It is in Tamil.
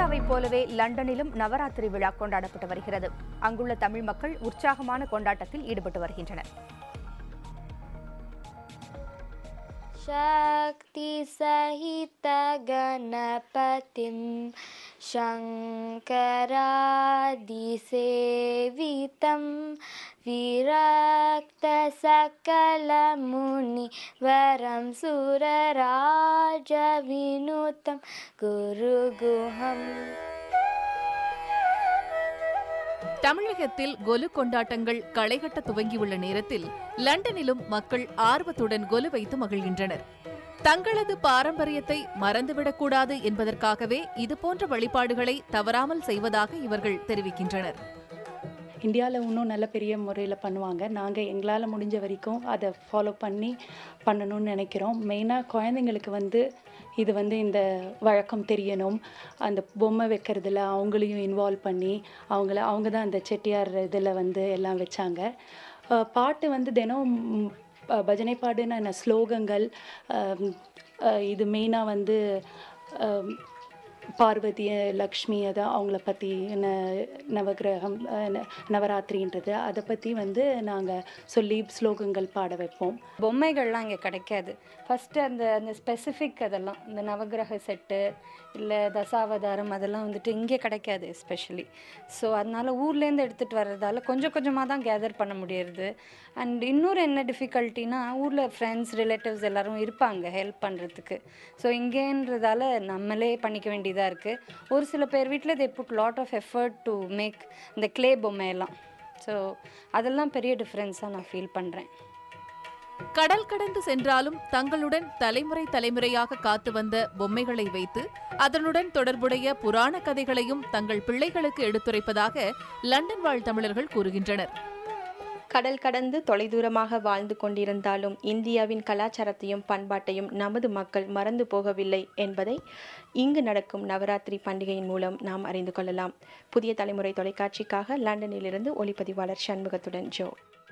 இந்தியாவைப் போலவே லண்டனிலும் நவராத்திரி விழா கொண்டாடப்பட்டு வருகிறது அங்குள்ள தமிழ் மக்கள் உற்சாகமான கொண்டாட்டத்தில் ஈடுபட்டு வருகின்றனர் शक्तिसहितगणपतिं शङ्करादिसेवितं विरक्तसकलमुनिवरं सुरराजविनुतं गुरुगुहम् தமிழகத்தில் கொலு கொண்டாட்டங்கள் களைகட்ட துவங்கியுள்ள நேரத்தில் லண்டனிலும் மக்கள் ஆர்வத்துடன் கொலு வைத்து மகிழ்கின்றனர் தங்களது பாரம்பரியத்தை மறந்துவிடக்கூடாது என்பதற்காகவே இதுபோன்ற வழிபாடுகளை தவறாமல் செய்வதாக இவர்கள் தெரிவிக்கின்றனர் இந்தியாவில் இன்னும் நல்ல பெரிய முறையில் பண்ணுவாங்க நாங்கள் எங்களால் முடிஞ்ச வரைக்கும் அதை ஃபாலோ பண்ணி பண்ணணும்னு நினைக்கிறோம் மெயினாக குழந்தைங்களுக்கு வந்து இது வந்து இந்த வழக்கம் தெரியணும் அந்த பொம்மை வைக்கிறதுல அவங்களையும் இன்வால்வ் பண்ணி அவங்கள அவங்க தான் அந்த செட்டியார் இதில் வந்து எல்லாம் வச்சாங்க அஹ் பாட்டு வந்து தினம் ம், அஹ் பஜனை பாடுன என்ன ஸ்லோகங்கள் அஹ் அஹ் இது மெயினாக வந்து அஹ் பார்வதி லக்ஷ்மி அதான் அவங்கள பற்றி ந நவகிரகம் அஹ் ந- நவராத்திரின்றது அதை பற்றி வந்து நாங்கள் சொல்லி ஸ்லோகங்கள் பாட வைப்போம் பொம்மைகள்லாம் இங்கே கிடைக்காது ஃபஸ்ட்டு அந்த அந்த ஸ்பெசிஃபிக் அதெல்லாம் இந்த நவகிரக செட்டு இல்லை தசாவதாரம் அதெல்லாம் வந்துட்டு இங்கே கிடைக்காது எஸ்பெஷலி ஸோ அதனால் ஊர்லேருந்து எடுத்துகிட்டு வர்றதால கொஞ்சம் கொஞ்சமாக தான் கேதர் பண்ண முடியறது அண்ட் இன்னொரு என்ன டிஃபிகல்ட்டினா ஊரில் ஃப்ரெண்ட்ஸ் ரிலேட்டிவ்ஸ் எல்லாரும் இருப்பாங்க ஹெல்ப் பண்ணுறதுக்கு ஸோ இங்கேன்றதால நம்மளே பண்ணிக்க வேண்டியதாக இருக்குது ஒரு சில பேர் வீட்டில் they put lot of effort to make இந்த க்ளே பொம்மையெல்லாம் ஸோ அதெல்லாம் பெரிய டிஃப்ரென்ஸாக நான் ஃபீல் பண்ணுறேன் கடல் கடந்து சென்றாலும் தங்களுடன் தலைமுறை தலைமுறையாக காத்து வந்த பொம்மைகளை வைத்து அதனுடன் தொடர்புடைய புராண கதைகளையும் தங்கள் பிள்ளைகளுக்கு எடுத்துரைப்பதாக லண்டன் வாழ் தமிழர்கள் கூறுகின்றனர் கடல் கடந்து தொலைதூரமாக வாழ்ந்து கொண்டிருந்தாலும் இந்தியாவின் கலாச்சாரத்தையும் பண்பாட்டையும் நமது மக்கள் மறந்து போகவில்லை என்பதை இங்கு நடக்கும் நவராத்திரி பண்டிகையின் மூலம் நாம் அறிந்து கொள்ளலாம் புதிய தலைமுறை தொலைக்காட்சிக்காக லண்டனிலிருந்து ஒளிப்பதிவாளர் சண்முகத்துடன் ஜோ